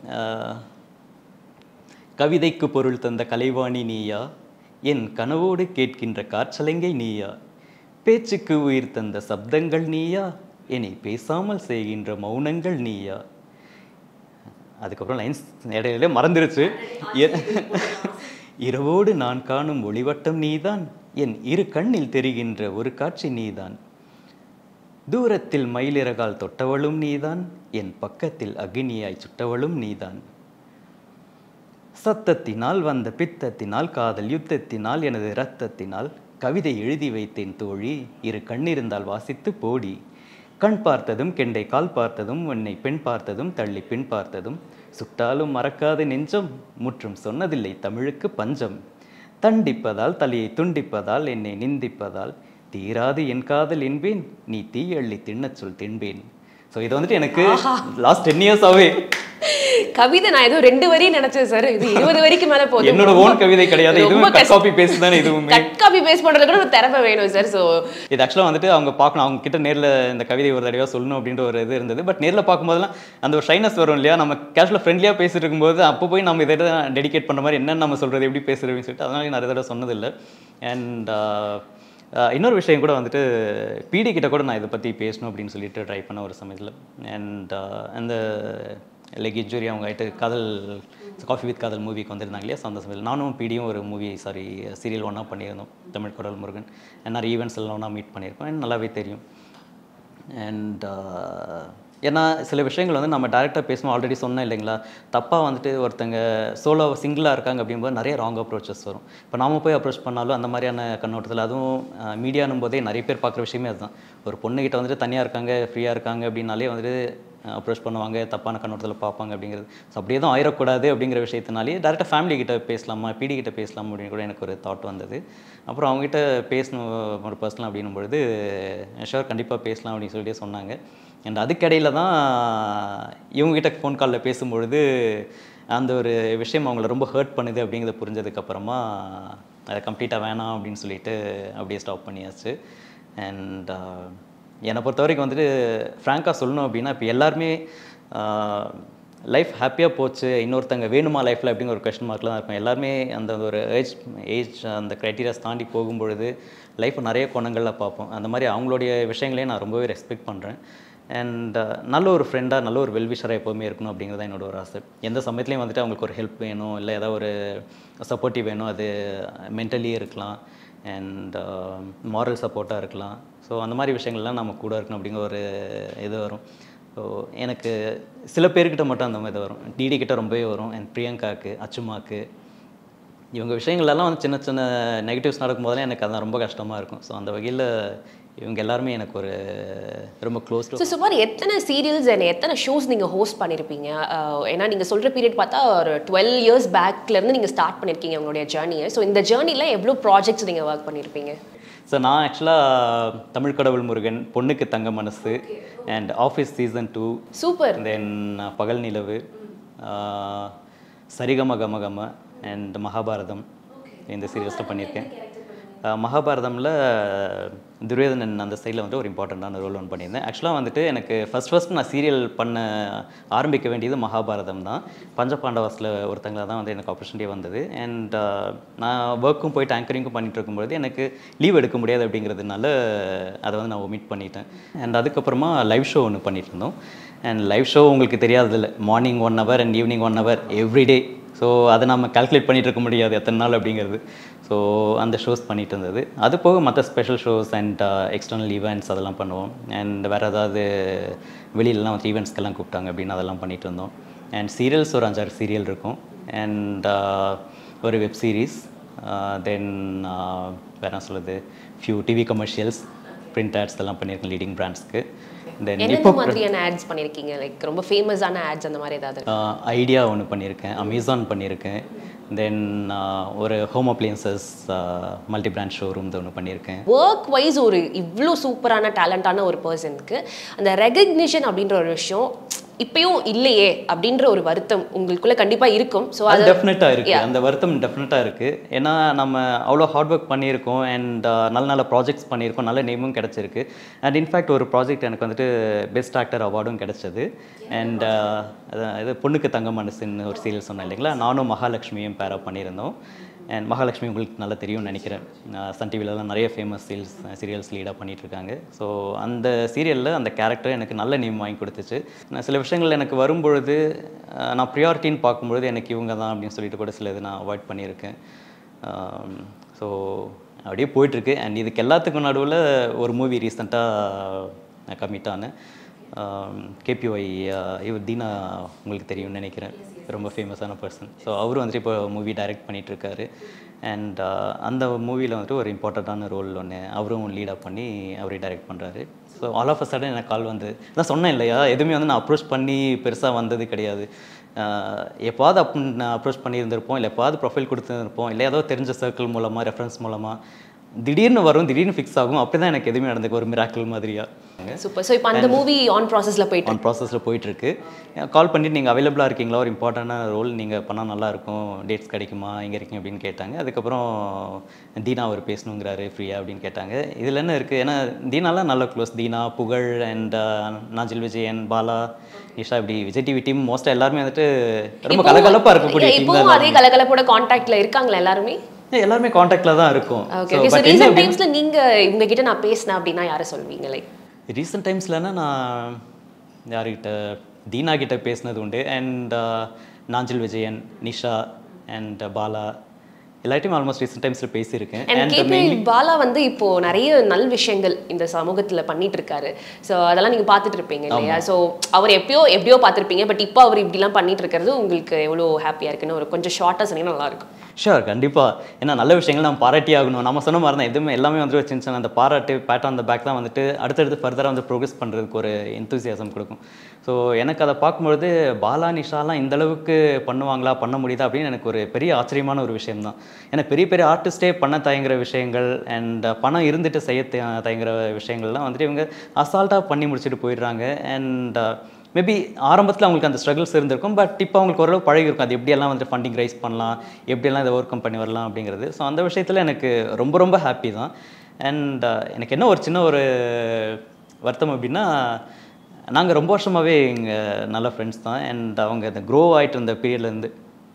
கவிதைக்கு பொருள் தந்த கலைவாணி நீயா என் கனவோடு கேட்கின்ற காற்றலங்கை நீயா பேச்சுக்கு உயிர் தந்த சப்தங்கள் நீயா என்னை பேசாமல் செய்கின்ற மௌனங்கள் நீயா அதுக்கப்புறம் லைன்ஸ் இடையில மறந்துருச்சு எ- இரவோடு நான் காணும் ஒளிவட்டம் நீதான் என் இரு கண்ணில் தெரிகின்ற ஒரு காட்சி நீதான் தூரத்தில் மயிலிறகால் தொட்டவளும் நீதான் என் பக்கத்தில் அக்னியாய் சுட்டவளும் நீதான் சத்தத்தினால் வந்த பித்தத்தினால் காதல் யுத்தத்தினால் எனது இரத்தத்தினால் கவிதை எழுதி வைத்தேன் தோழி இரு கண்ணிருந்தால் வாசித்து போடி கண் பார்த்ததும் கெண்டை கால் பார்த்ததும் உன்னை பெண் பார்த்ததும் தள்ளி பின் பார்த்ததும் சுட்டாலும் மறக்காது நெஞ்சம் முற்றும் சொன்னதில்லை தமிழுக்கு பஞ்சம் தண்டிப்பதால் தலையை துண்டிப்பதால் என்னை நிந்திப்பதால் தீராது என் காதல் என்பேன் நீ தீயள்ளி தின்னச் சொல் தின்பேன் ஸோ இது வந்துட்டு எனக்கு லாஸ்ட் டென் இயர்ஸாகவே கவிதை நான் ஏதோ ரெண்டு வரி நினைச்சேன் சார் இது இருபது வரைக்கும் மேல போகுது என்னோட ரொம்ப- ஓன் கவிதை கிடையாது ரொம்ப இதுவும் கட் கஷ்டம். காப்பி பேஸ்ட் தானே இதுவுமே கட் காப்பி பேஸ் பண்றது கூட ஒரு திறமை வேணும் சார் சோ இது ஆக்சுவலாக வந்துட்டு அவங்க பார்க்கணும் அவங்க கிட்ட நேரில் இந்த கவிதை ஒரு தடவையாக சொல்லணும் அப்படின்ற ஒரு இது இருந்தது பட் நேரில் பார்க்கும்போதெல்லாம் அந்த ஒரு ஷைனஸ் வரும் இல்லையா நம்ம கேஷுவலாக ஃப்ரெண்ட்லியாக பேசிட்டு இருக்கும்போது அப்போ போய் நம்ம இதை டெடிகேட் பண்ணுற மாதிரி என்னென்ன நம்ம சொல்கிறது எப்படி பேசுகிறதுன்னு சொல்லிட்டு அதனால நிறைய தடவை சொன்னதில்லை அண்ட் இன்னொரு விஷயம் கூட வந்துட்டு பிடி கிட்ட கூட நான் இதை பற்றி பேசணும் அப்படின்னு சொல்லிட்டு ட்ரை பண்ண ஒரு சமயத்தில் அண்ட் அந்த லைக் இன்ஜுரி அவங்க ஆகிட்டு காதல் காஃபி வித் காதல் மூவிக்கு வந்திருந்தாங்க இல்லையா ஸோ அந்த சமயத்தில் நானும் பிடியும் ஒரு மூவி சாரி சீரியல் ஒன்றா பண்ணியிருந்தோம் தமிழ் குரல் முருகன் And நிறைய ஈவெண்ட்ஸ் எல்லாம் ஒன்றா மீட் பண்ணியிருக்கோம் எனக்கு நல்லாவே தெரியும் அண்ட் ஏன்னா சில விஷயங்கள் வந்து நம்ம டேரெக்டாக பேசணும் ஆல்ரெடி சொன்னேன் இல்லைங்களா தப்பாக வந்துட்டு ஒருத்தங்க சோலோ சிங்கிளாக இருக்காங்க அப்படிங்கும்போது நிறைய ராங் அப்ரோச்சஸ் வரும் இப்போ நாம போய் அப்ரோச் பண்ணாலும் அந்த மாதிரியான கண்ணோட்டத்தில் அதுவும் மீடியானும் போதே நிறைய பேர் பார்க்குற விஷயமே அதுதான் ஒரு பொண்ணுகிட்ட வந்துட்டு தனியாக இருக்காங்க ஃப்ரீயாக இருக்காங்க அப்படின்னாலே வந்துட்டு அப்ரோச் பண்ணுவாங்க தப்பான கண்ணோட்டத்தில் பார்ப்பாங்க அப்படிங்கிறது ஸோ அப்படியே தான் ஆயிடக்கூடாது அப்படிங்கிற விஷயத்தினாலே டேரெக்டாக ஃபேமிலி கிட்ட பேசலாமா பிடி கிட்ட பேசலாமா அப்படின்னு கூட எனக்கு ஒரு தாட் வந்தது அப்புறம் அவங்ககிட்ட பேசணும் ஒரு பர்சனல் அப்படின்னும் பொழுது ஷோர் கண்டிப்பாக பேசலாம் அப்படின்னு சொல்லிட்டு சொன்னாங்க அண்ட் அதுக்கிடையில தான் இவங்ககிட்ட ஃபோன் காலில் பேசும்பொழுது அந்த ஒரு விஷயம் அவங்கள ரொம்ப ஹர்ட் பண்ணுது அப்படிங்கிறத புரிஞ்சதுக்கப்புறமா அதை கம்ப்ளீட்டாக வேணாம் அப்படின்னு சொல்லிட்டு அப்படியே ஸ்டாப் பண்ணியாச்சு அண்ட் என்னை பொறுத்த வரைக்கும் வந்துட்டு ஃப்ராங்காக சொல்லணும் அப்படின்னா இப்போ எல்லாருமே லைஃப் ஹாப்பியாக போச்சு இன்னொருத்தங்க வேணுமா லைஃப்பில் அப்படிங்கிற ஒரு கொஷின் மார்க்கில் தான் இருக்கும் எல்லாருமே அந்த ஒரு ஏஜ் ஏஜ் அந்த க்ரைட்டீரியாஸ் தாண்டி போகும்பொழுது லைஃப் நிறைய கோணங்களில் பார்ப்போம் அந்த மாதிரி அவங்களுடைய விஷயங்களையும் நான் ரொம்பவே ரெஸ்பெக்ட் பண்ணுறேன் அண்ட் நல்ல ஒரு ஃப்ரெண்டாக நல்ல ஒரு வெல்விஷராக எப்போவுமே இருக்கணும் அப்படிங்கிறது தான் என்னோட ஒரு ஆசை எந்த சமயத்துலையும் வந்துட்டு அவங்களுக்கு ஒரு ஹெல்ப் வேணும் இல்லை ஏதாவது ஒரு சப்போர்ட்டிவ் வேணும் அது மென்டலி இருக்கலாம் அண்ட் மாரல் சப்போர்ட்டாக இருக்கலாம் ஸோ அந்த மாதிரி விஷயங்கள்லாம் நம்ம கூட இருக்கணும் அப்படிங்கிற ஒரு இது வரும் ஸோ எனக்கு சில பேர்கிட்ட மட்டும் அந்த மாதிரி இது வரும் டிடி கிட்ட ரொம்பவே வரும் அண்ட் பிரியங்காக்கு அச்சுமாக்கு இவங்க விஷயங்கள்லாம் வந்து சின்ன சின்ன நெகட்டிவ்ஸ் நடக்கும்போதெல்லாம் எனக்கு அதான் ரொம்ப கஷ்டமாக இருக்கும் ஸோ அந்த வகையில் இவங்க எல்லாருமே எனக்கு ஒரு ரொம்ப க்ளோஸ் டு ஸோ சுமார் எத்தனை சீரியல்ஸ் அண்ட் எத்தனை ஷோஸ் நீங்கள் ஹோஸ்ட் பண்ணியிருப்பீங்க அஹ், ஏன்னா நீங்கள் சொல்கிற பீரியட் பார்த்தா ஒரு டுவெல் இயர்ஸ் பேக்லேருந்து நீங்கள் ஸ்டார்ட் பண்ணியிருக்கீங்க உங்களுடைய ஜேர்னியை ஸோ இந்த ஜேர்னியில் எவ்வளோ ப்ராஜெக்ட்ஸ் நீங்கள் ஒர்க் பண்ணியிருப்பீங்க ஸோ நான் ஆக்சுவலாக தமிழ் கடவுள் முருகன் பொண்ணுக்கு தங்க மனசு and office season two super then பகல் நிலவு ஆஹ், சரிகம கமகம அண்ட் மகாபாரதம் இந்த சீரியல்ஸில் பண்ணியிருக்கேன் ஆஹ், மகாபாரதமில் துரியோதனன் அந்த சைடில் வந்து ஒரு இம்பார்ட்டண்ட்டான ரோல் ஒன்று பண்ணியிருந்தேன் ஆக்சுவலாக வந்துட்டு எனக்கு ஃபஸ்ட் ஃபஸ்ட் நான் சீரியல் பண்ண ஆரம்பிக்க வேண்டியது மகாபாரதம் தான் பஞ்சபாண்டவாஸில் ஒருத்தங்கள தான் வந்து எனக்கு ஆப்பர்ச்சுனிட்டி வந்தது அண்ட் நான் ஒர்க்கும் போயிட்டு ஆங்கரிங்கும் பண்ணிட்டு இருக்கும்பொழுது எனக்கு லீவ் எடுக்க முடியாது அப்படிங்கிறதுனால அதை வந்து நான் ஒமிட் பண்ணிட்டேன் அண்ட் அதுக்கப்புறமா லைவ் ஷோ ஒன்று பண்ணிட்டு இருந்தோம் அண்ட் லைவ் ஷோ உங்களுக்கு தெரியாதில்ல morning one hour and evening one hour everyday so அதை நம்ம கால்குலேட் பண்ணிட்டு இருக்க முடியாது எத்தனை நாள் அப்படிங்கிறது ஸோ அந்த ஷோஸ் பண்ணிட்டு இருந்தது அது போக மற்ற special shows and external events அதெல்லாம் பண்ணுவோம் அண்ட் வேறு ஏதாவது வெளியிலலாம் வந்து ஈவெண்ட்ஸ்க்கெல்லாம் கூப்பிட்டாங்க அப்படின்னு அதெல்லாம் பண்ணிட்டு இருந்தோம் அண்ட் சீரியல்ஸ் ஒரு அஞ்சாறு சீரியல் இருக்கும் அண்ட் ஒரு வெப் சீரிஸ் தென் வேற என்ன சொல்லுது few TV commercials print ads எல்லாம் பண்ணியிருக்கேன் லீடிங் பிராண்ட்ஸ்க்கு தென் என்னென்ன இப்போ மாதிரியான ஆட்ஸ் பண்ணியிருக்கீங்க லைக் ரொம்ப ஃபேமஸான ஆட்ஸ் அந்த மாதிரி ஏதாவது ஐடியா ஒன்று பண்ணியிருக்கேன் அமேசான் பண்ணியிருக்கேன் தென் ஒரு home appliances multi brand showroom ஒன்று பண்ணியிருக்கேன் ஒர்க் வைஸ் ஒரு இவ்வளோ சூப்பரான டேலண்டான ஒரு பர்சனுக்கு அந்த ரெகக்னிஷன் அப்படின்ற ஒரு விஷயம் இப்பயும் இல்லையே அப்படின்ற ஒரு வருத்தம் உங்களுக்குள்ள கண்டிப்பா இருக்கும் ஸோ அது அது டெஃபினட்டாக இருக்குது Yeah. அந்த வருத்தம் டெஃபினட்டாக இருக்குது ஏன்னா நம்ம அவ்வளோ ஹார்ட் ஒர்க் பண்ணியிருக்கோம் அண்ட் நல்ல நல்ல ப்ராஜெக்ட்ஸ் பண்ணியிருக்கோம் நல்ல நேமும் கிடச்சிருக்கு அண்ட் இன்ஃபேக்ட் ஒரு ப்ராஜெக்ட் எனக்கு வந்துட்டு பெஸ்ட் ஆக்டர் அவார்டும் கிடச்சது அண்ட் இது பொண்ணுக்கு தங்க மனசுன்னு ஒரு சீரியல் சொன்னேன் இல்லைங்களா நானும் மகாலட்சுமியும் பேரப் பண்ணியிருந்தோம் அண்ட் மகாலட்சுமி உங்களுக்கு நல்லா தெரியும்னு நினைக்கிறேன் அஹ் சன் டிவிலலாம் நிறைய ஃபேமஸ் சீரியல்ஸ் சீரியல்ஸ் லீடாக பண்ணிட்டு இருக்காங்க ஸோ அந்த சீரியலில் அந்த கேரக்டர் எனக்கு நல்ல நேம் வாங்கி கொடுத்துச்சு நான் சில விஷயங்கள் எனக்கு வரும்பொழுது அஹ் நான் ப்ரியாரிட்டின்னு பார்க்கும்பொழுது எனக்கு இவங்க தான் அப்படின்னு சொல்லிட்டு கூட சில இது நான் அவாய்ட் பண்ணியிருக்கேன் ஸோ அப்படியே போயிட்டுருக்கு அண்ட் இதுக்கு எல்லாத்துக்கும் நடுவில் ஒரு மூவி ரீசெண்டாக கமிட் ஆனேன் கேபிஒய் இவர் தீனா உங்களுக்கு தெரியும்னு நினைக்கிறேன் ரொம்ப ஃபேமஸான பர்சன் ஸோ அவரும் வந்துட்டு இப்போ மூவி டைரக்ட் பண்ணிகிட்ருக்காரு அண்ட் அந்த மூவியில் வந்துட்டு ஒரு இம்பார்ட்டண்ட்டான ரோல் ஒன்று அவரும் லீடாக பண்ணி அவரே டைரக்ட் பண்ணுறாரு so all of a sudden எனக்கு கால் வந்து நான் சொன்னேன் இல்லையா எதுவுமே வந்து நான் அப்ரோச் பண்ணி பெருசாக வந்தது கிடையாது ஆஹ் எப்பாவது அப் நான் அப்ரோச் பண்ணியிருந்திருப்போம் இல்லை எப்பாவது ப்ரொஃபைல் கொடுத்துருப்போம் இல்லை ஏதோ தெரிஞ்ச சர்க்கிள் மூலமாக ரெஃபரன்ஸ் மூலமாக திடீர்னு வரும் திடீர்னு ஃபிக்ஸ் ஆகும் அப்படி தான் எனக்கு எதுவுமே நடந்துக்கு ஒரு மிராக்கிள் மாதிரியா சூப்பர் ஸோ இப்போ அந்த மூவி ஆன் ப்ராசஸ்ல போயிட்டு ஆன் ப்ராசஸில் போயிட்டுருக்கு கால் பண்ணிட்டு நீங்கள் அவைலபிளாக இருக்கீங்களா ஒரு இம்பார்ட்டண்டான ரோல் நீங்கள் பண்ணால் நல்லாயிருக்கும் டேட்ஸ் கிடைக்குமா எங்கே இருக்கீங்க அப்படின்னு கேட்டாங்க அதுக்கப்புறம் தீனா அவர் பேசணுங்கிறாரு ஃப்ரீயா அப்படின்னு கேட்டாங்க இதில் என்ன இருக்குது ஏன்னா தீனாலாம் நல்ல க்ளோஸ் தீனா புகழ் அண்ட் நாஜில் விஜயன் பாலா நிஷா இப்படி விஜய் டிவி டீம் மோஸ்ட்டாக எல்லாருமே வந்துட்டு ரொம்ப இப்போ- கலகலப்பாக இருக்கக்கூடிய இல்ல, டீம் இப்பவும் தான் அதே கலகலப்போட கான்டாக்ட்ல இருக்காங்களா எல்லாருமே ஏய், எல்லாருமே காண்டாக்டில் தான் இருக்கும் okay So, okay so but என்ன ரீசெண்ட் அப்படின்னு- டைம்ஸ்ல நீங்க இவங்க கிட்ட நான் பேசினேன் அப்படின்னா யாரை சொல்வீங்க லைக் ரீசெண்ட் டைம்ஸ்லன்னா நான் யார்கிட்ட தீனா கிட்ட பேசினது உண்டு அண்ட் நாஞ்சில் விஜயன் நிஷா அண்ட் பாலா எல்லாத்தையும் ஆல்மோஸ்ட் ரீசெண்ட் டைம்ஸில் பேசியிருக்கேன் and and KP mainly Bala வந்து இப்போ நிறைய நல் விஷயங்கள் இந்த சமூகத்துல பண்ணிட்டு இருக்காரு ஸோ அதெல்லாம் நீங்க பார்த்துட்டு இருப்பீங்க இல்லையா ஸோ அவர் எப்பயோ எப்படியோ பார்த்துருப்பீங்க பட் இப்போ அவர் இப்படிலாம் பண்ணிட்டு இருக்கிறது உங்களுக்கு எவ்வளோ ஹாப்பியா இருக்குன்னு ஒரு கொஞ்சம் ஷார்ட்டாக சொன்னீங்கன்னா நல்லா இருக்கும் ஷூர் கண்டிப்பாக ஏன்னா நல்ல விஷயங்கள் நம்ம பாராட்டி ஆகணும் நம்ம சொன்ன மாதிரி தான் எதுவுமே எல்லாமே வந்து ஒரு சின்ன சின்ன அந்த பாராட்டு பேட் ஆன் த பேக் தான் வந்துட்டு அடுத்தடுத்து ஃபர்தராக வந்து ப்ரோக்ரஸ் பண்ணுறதுக்கு ஒரு enthusiasm கொடுக்கும் ஸோ எனக்கு அதை பார்க்கும்பொழுது பாலா நிஷாலாம் இந்த அளவுக்கு பண்ணுவாங்களா பண்ண முடியுதா அப்படின்னு எனக்கு ஒரு பெரிய ஆச்சரியமான ஒரு விஷயம் தான் ஏன்னா பெரிய பெரிய ஆர்டிஸ்டே பண்ண தயங்குற விஷயங்கள் அண்ட் பணம் இருந்துட்டு செய்ய தய- தயங்குற விஷயங்கள்லாம் வந்துட்டு இவங்க அசால்ட்டாக பண்ணி முடிச்சுட்டு போயிடுறாங்க அண்ட் மேபி ஆரம்பத்தில் அவங்களுக்கு அந்த ஸ்ட்ரகிள்ஸ் இருந்திருக்கும் பட் இப்போ அவங்களுக்கு ஓரளவு பழகி இருக்கும் அது எப்படியெல்லாம் வந்து ஃபண்டிங் ரைஸ் பண்ணலாம் எப்படியெல்லாம் இதை ஓவர் கம் பண்ணி வரலாம் அப்படிங்கிறது ஸோ அந்த விஷயத்தில் எனக்கு ரொம்ப ரொம்ப ஹாப்பி தான் அண்ட் எனக்கு என்ன ஒரு சின்ன ஒரு வருத்தம் அப்படின்னா நாங்கள் ரொம்ப வருஷமாகவே இங்கே நல்ல ஃப்ரெண்ட்ஸ் தான் அண்ட் அவங்க இந்த க்ரோ ஆகிட்டு இருந்த பீரியட்லேருந்து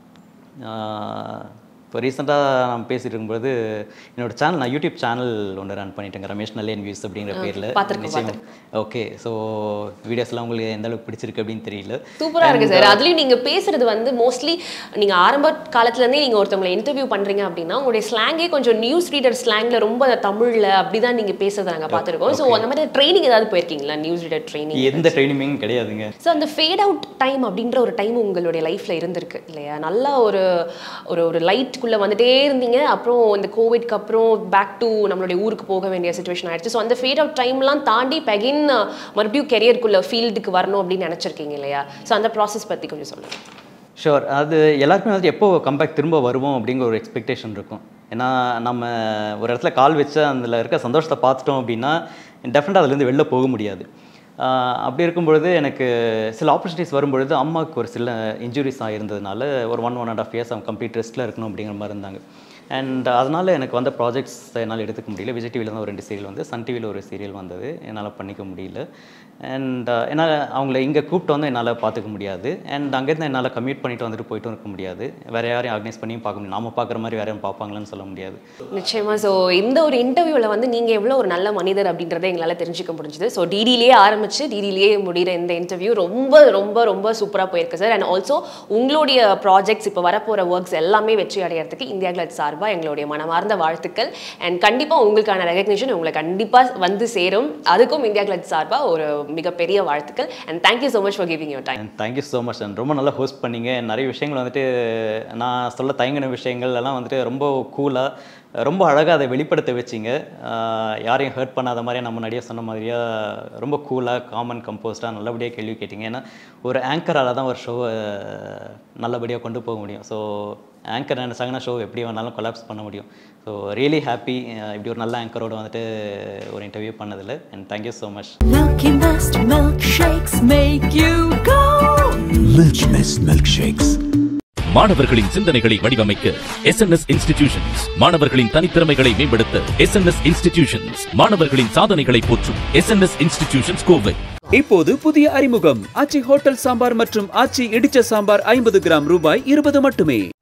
இப்போ ரீசெண்டாக நான் பேசிட்டு இருக்கும்போது என்னோட சேனல் நான் யூடியூப் சேனல் ஒன்று ரன் பண்ணிட்டேங்க ரமேஷ் நல்லேன் வியூஸ் அப்படிங்கிற பேரில் பார்த்திருக்கேன், ஓகே ஸோ வீடியோஸ்லாம் உங்களுக்கு எந்த அளவுக்கு பிடிச்சிருக்கு அப்படின்னு தெரியல சூப்பரா இருக்கு சார் அதுலயும் நீங்க பேசுறது வந்து மோஸ்ட்லி நீங்க ஆரம்ப காலத்துல இருந்தே நீங்க ஒருத்தவங்களை இன்டர்வியூ பண்றீங்க அப்படின்னா உங்களுடைய ஸ்லாங்கே கொஞ்சம் நியூஸ் ரீடர் ஸ்லாங்ல ரொம்ப தமிழ்ல அப்படிதான் நீங்க பேசுறதை நாங்க பார்த்திருக்கோம் ஸோ அந்த மாதிரி ட்ரைனிங் ஏதாவது போயிருக்கீங்களா நியூஸ் ரீடர் ட்ரைனிங் எந்த ட்ரைனிங்கும் கிடையாதுங்க ஸோ அந்த ஃபேட் அவுட் டைம் அப்படின்ற ஒரு டைம் உங்களுடைய லைஃப்ல இருந்திருக்கு இல்லையா நல்லா ஒரு ஒரு ஒரு லைட்டுக்குள்ள வந்துட்டே இருந்தீங்க அப்புறம் இந்த கோவிட்க்கு அப்புறம் பேக் டு நம்மளுடைய ஊருக்கு போக வேண்டிய சுச்சுவேஷன் ஆயிடுச்சு ஸோ அந்த ஃபேட் அவுட் டைம்லாம் தாண்டி பெகின் மறுபடியும் கெரியருக்குள்ள ஃபீல்டுக்கு வரணும் அப்படின்னு நினைச்சிருக்கீங்க இல்லையா ஸோ அந்த ப்ராசஸ் பத்தி கொஞ்சம் சொல்லுங்க ஷோர் அது எல்லாருக்குமே வந்து எப்போ கம்பேக் திரும்ப வருவோம் அப்படிங்கிற ஒரு எக்ஸ்பெக்டேஷன் இருக்கும் ஏன்னா நம்ம ஒரு இடத்துல கால் வச்சு அதில் இருக்க சந்தோஷத்தை பார்த்துட்டோம் அப்படின்னா டெஃபினட்டாக அதுலேருந்து வெளில போக முடியாது ஆஹ் அப்படி இருக்கும் பொழுது எனக்கு சில ஆப்பர்ச்சுனிட்டிஸ் வரும்பொழுது அம்மாவுக்கு ஒரு சில இன்ஜுரிஸ் ஆகிருந்ததுனால ஒரு one one and half years அவங்க கம்ப்ளீட் ரெஸ்ட்டில் இருக்கணும் அப்படிங்கிற மாதிரி இருந்தாங்க அண்ட் அதனால் எனக்கு வந்த ப்ராஜெக்ட்ஸ் என்னால் எடுத்துக்க முடியல விஜய் டிவியில் தான் ஒரு ரெண்டு சீரியல் வந்து சன் டிவியில் ஒரு சீரியல் வந்தது என்னால் பண்ணிக்க முடியல அண்ட் என்னால் அவங்கள இங்கே கூப்பிட்டு வந்து என்னால் பார்த்துக்க முடியாது அண்ட் அங்கேருந்து என்னால் கம்யூட் பண்ணிட்டு வந்துட்டு போயிட்டும் இருக்க முடியாது வேறு யாரையும் ஆர்கனைஸ் பண்ணியும் பார்க்க முடியும் நாம பார்க்குற மாதிரி வேற யாரும் பார்ப்பாங்களான்னு சொல்ல முடியாது நிச்சயமா ஸோ இந்த ஒரு இன்டர்வியூவில் வந்து நீங்கள் எவ்வளோ ஒரு நல்ல மனிதர் அப்படின்றத எங்களால் தெரிஞ்சுக்க முடிஞ்சுது ஸோ டிடிலேயே ஆரம்பிச்சு டிடிலேயே முடிகிற இந்த இன்டர்வியூ ரொம்ப ரொம்ப ரொம்ப சூப்பராக போயிருக்கு சார் அண்ட் ஆல்சோ உங்களுடைய ப்ராஜெக்ட்ஸ் இப்போ வரப்போகிற ஒர்க்ஸ் எல்லாமே வெற்றி அடையறதுக்கு இந்தியா கிளட் சார்பாக எங்களுடைய மனமார்ந்த வாழ்த்துக்கள் அண்ட் கண்டிப்பாக உங்களுக்கான ரெகக்னிஷன் உங்களை கண்டிப்பாக வந்து சேரும் அதுக்கும் இந்தியா கிளட் சார்பாக ஒரு மிகப்பெரிய வாழ்த்துக்கள் and thank you so much for giving your time and thank you so much and ரொம்ப நல்லா ஹோஸ்ட் பண்ணீங்க நிறைய விஷயங்கள் வந்துட்டு நான் சொல்ல தயங்கின விஷயங்கள் எல்லாம் வந்துட்டு ரொம்ப கூலாக ரொம்ப அழகாக அதை வெளிப்படுத்த வச்சிங்க ஆஹ் யாரையும் ஹர்ட் பண்ணாத மாதிரி நம்ம முன்னாடியே சொன்ன மாதிரியா ரொம்ப கூலாக காமன் கம்போஸ்டாக நல்லபடியாக கேள்வி கேட்டீங்க ஏன்னா ஒரு ஆங்கரால் தான் ஒரு ஷோவை நல்லபடியாக கொண்டு போக முடியும் ஸோ ஆங்கர் நினச்சாங்கன்னா ஷோ எப்படி வேணாலும் கொலாப்ஸ் பண்ண முடியும் ஸோ ரியலி ஹாப்பி இப்படி ஒரு நல்ல ஆங்கரோட வந்துட்டு ஒரு இன்டர்வியூ பண்ணதில் and thank you so much Milky Mist milkshakes make you go. Milch Mist Milkshakes. மாணவர்களின் சிந்தனைகளை வடிவமைக்க எஸ்என்எஸ் இன்ஸ்டிடியூஷன்ஸ் மாணவர்களின் தனித்திறமைகளை மேம்படுத்த எஸ்என்எஸ் இன்ஸ்டிடியூஷன்ஸ் மாணவர்களின் சாதனைகளை போற்றும் எஸ்என்எஸ் இன்ஸ்டிடியூஷன்ஸ் கோவை இப்போது புதிய அறிமுகம் ஆச்சி ஹோட்டல் சாம்பார் மற்றும் ஆச்சி இடிச்ச சாம்பார் ஐம்பது கிராம் ரூபாய் இருபது மட்டுமே